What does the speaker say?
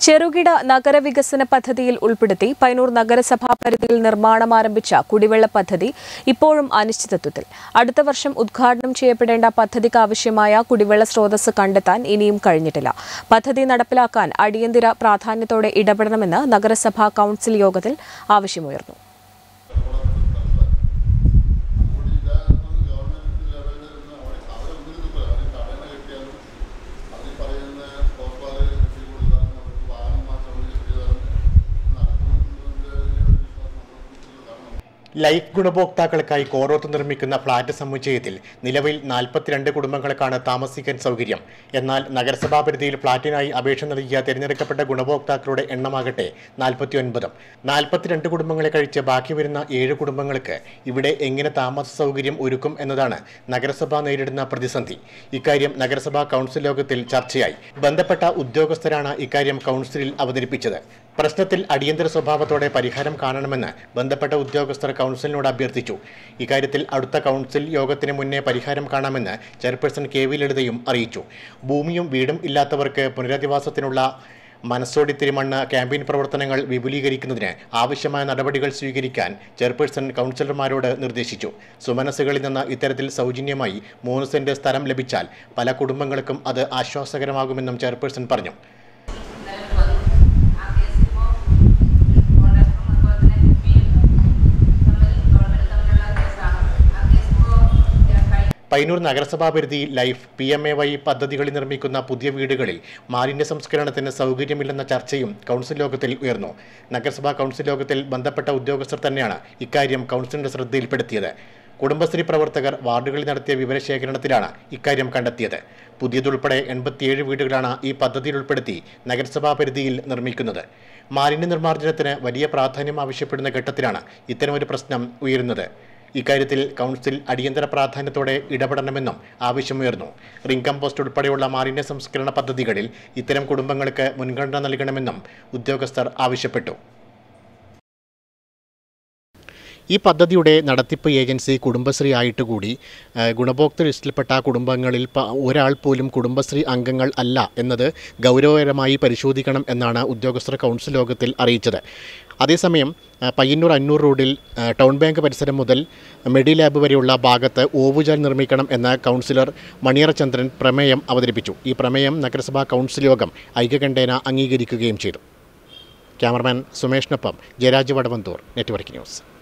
ചെറുകിട നഗരവികസന പദ്ധതിയിൽ ഉൾപ്പെടുത്തി പൈനൂർ നഗരസഭാ പരിധിയിൽ നിർമ്മാണം ആരംഭിച്ച കുടിവെള്ള പദ്ധതി ഇപ്പോഴും അനിശ്ചിതത്വത്തിൽ അടുത്ത വർഷം ഉദ്ഘാടനം ചെയ്യപ്പെടേണ്ട പദ്ധതിക്ക് ആവശ്യമായ കുടിവെള്ള സ്രോതസ് കണ്ടെത്താൻ ഇനിയും കഴിഞ്ഞിട്ടില്ല പദ്ധതി നടപ്പിലാക്കാൻ അടിയന്തര പ്രാധാന്യത്തോടെ ഇടപെടണമെന്ന് നഗരസഭാ കൌൺസിൽ യോഗത്തിൽ ആവശ്യമുയർന്നു ലൈഫ് ഗുണഭോക്താക്കൾക്കായി കോറോത്ത് നിർമ്മിക്കുന്ന ഫ്ളാറ്റ് സമുച്ചയത്തിൽ നിലവിൽ നാൽപ്പത്തിരണ്ട് കുടുംബങ്ങൾക്കാണ് താമസിക്കാൻ സൗകര്യം എന്നാൽ നഗരസഭാ പരിധിയിൽ ഫ്ളാറ്റിനായി അപേക്ഷ നൽകിയ തിരഞ്ഞെടുക്കപ്പെട്ട ഗുണഭോക്താക്കളുടെ എണ്ണമാകട്ടെ നാൽപ്പത്തി ഒൻപതും നാൽപ്പത്തിരണ്ട് കുടുംബങ്ങളെ കഴിച്ച് ബാക്കി വരുന്ന ഏഴ് കുടുംബങ്ങൾക്ക് ഇവിടെ എങ്ങനെ താമസ സൗകര്യം ഒരുക്കും എന്നതാണ് നഗരസഭ നേരിടുന്ന പ്രതിസന്ധി ഇക്കാര്യം നഗരസഭാ കൗൺസിൽ യോഗത്തിൽ ചർച്ചയായി ബന്ധപ്പെട്ട ഉദ്യോഗസ്ഥരാണ് ഇക്കാര്യം കൗൺസിലിൽ അവതരിപ്പിച്ചത് പ്രശ്നത്തിൽ അടിയന്തര സ്വഭാവത്തോടെ പരിഹാരം കാണണമെന്ന് ബന്ധപ്പെട്ട ഉദ്യോഗസ്ഥർ കൗൺസിലിനോട് അഭ്യർത്ഥിച്ചു ഇക്കാര്യത്തിൽ അടുത്ത കൗൺസിൽ യോഗത്തിന് മുന്നേ പരിഹാരം കാണാമെന്ന് ചെയർപേഴ്സൺ കെ വി ലളിതയും അറിയിച്ചു ഭൂമിയും വീടും ഇല്ലാത്തവർക്ക് പുനരധിവാസത്തിനുള്ള മനസ്സോടി തിരുമണ്ണ് ക്യാമ്പയിൻ പ്രവർത്തനങ്ങൾ വിപുലീകരിക്കുന്നതിന് ആവശ്യമായ നടപടികൾ സ്വീകരിക്കാൻ ചെയർപേഴ്സൺ കൗൺസിലർമാരോട് നിർദ്ദേശിച്ചു സുമനസ്സുകളിൽ നിന്ന് ഇത്തരത്തിൽ സൗജന്യമായി മൂന്ന് സെന്റ് സ്ഥലം ലഭിച്ചാൽ പല കുടുംബങ്ങൾക്കും അത് ആശ്വാസകരമാകുമെന്നും ചെയർപേഴ്സൺ പറഞ്ഞു പൈനൂർ നഗരസഭാ പരിധിയിൽ life P M A Y പദ്ധതികളിൽ നിർമ്മിക്കുന്ന പുതിയ വീടുകളിൽ മാലിന്യ സംസ്കരണത്തിന് സൗകര്യമില്ലെന്ന ചർച്ചയും കൗൺസിൽ യോഗത്തിൽ ഉയർന്നു നഗരസഭാ കൗൺസിൽ യോഗത്തിൽ ബന്ധപ്പെട്ട ഉദ്യോഗസ്ഥർ തന്നെയാണ് ഇക്കാര്യം കൗൺസിലിന്റെ ശ്രദ്ധയിൽപ്പെടുത്തിയത് കുടുംബശ്രീ പ്രവർത്തകർ വാർഡുകളിൽ നടത്തിയ വിവരശേഖരണത്തിലാണ് ഇക്കാര്യം കണ്ടെത്തിയത് പുതിയതുൾപ്പെടെ എൺപത്തിയേഴ് വീടുകളാണ് ഈ പദ്ധതിയിൽ ഉൾപ്പെടുത്തി നഗരസഭാ പരിധിയിൽ നിർമ്മിക്കുന്നത് മാലിന്യ നിർമ്മാർജ്ജനത്തിന് വലിയ പ്രാധാന്യം ആവശ്യപ്പെടുന്ന ഘട്ടത്തിലാണ് ഇത്തരമൊരു പ്രശ്നം ഉയരുന്നത് ഇക്കാര്യത്തിൽ കൗൺസിൽ അടിയന്തര പ്രാധാന്യത്തോടെ ഇടപെടണമെന്നും ആവശ്യമുയർന്നു റിംഗ് കമ്പോസ്റ്റ് ഉൾപ്പെടെയുള്ള മാലിന്യ സംസ്കരണ പദ്ധതികളിൽ ഇത്തരം കുടുംബങ്ങൾക്ക് മുൻഗണന നൽകണമെന്നും ഉദ്യോഗസ്ഥർ ആവശ്യപ്പെട്ടു ഈ പദ്ധതിയുടെ നടത്തിപ്പ് ഏജൻസി കുടുംബശ്രീ ആയിട്ട് കൂടി ഏഹ്, ഗുണഭോക്തൃ ലിസ്റ്റിൽപ്പെട്ട കുടുംബങ്ങളിൽ പ- ഒരാൾ പോലും കുടുംബശ്രീ അംഗങ്ങൾ അല്ല എന്നത് ഗൗരവകരമായി പരിശോധിക്കണം എന്നാണ് ഉദ്യോഗസ്ഥർ കൗൺസിൽ യോഗത്തിൽ അറിയിച്ചത് അതേസമയം ഏഹ്, പയ്യന്നൂർ അന്നൂർ റോഡിൽ ഏഹ്, ടൗൺ ബാങ്ക് പരിസരം മുതൽ മെഡി ലാബ് വരെയുള്ള ഭാഗത്ത് ഓവുചാൽ നിർമ്മിക്കണം എന്ന കൗൺസിലർ മണിയറ ചന്ദ്രൻ പ്രമേയം അവതരിപ്പിച്ചു ഈ പ്രമേയം നഗരസഭാ കൗൺസിൽ യോഗം ഐക്യകണ്ഠേന അംഗീകരിക്കുകയും ചെയ്തു ക്യാമറമാൻ സുമേഷിനൊപ്പം ജയരാജ് വടവന്തൂർ നെറ്റ്വർക്ക് ന്യൂസ്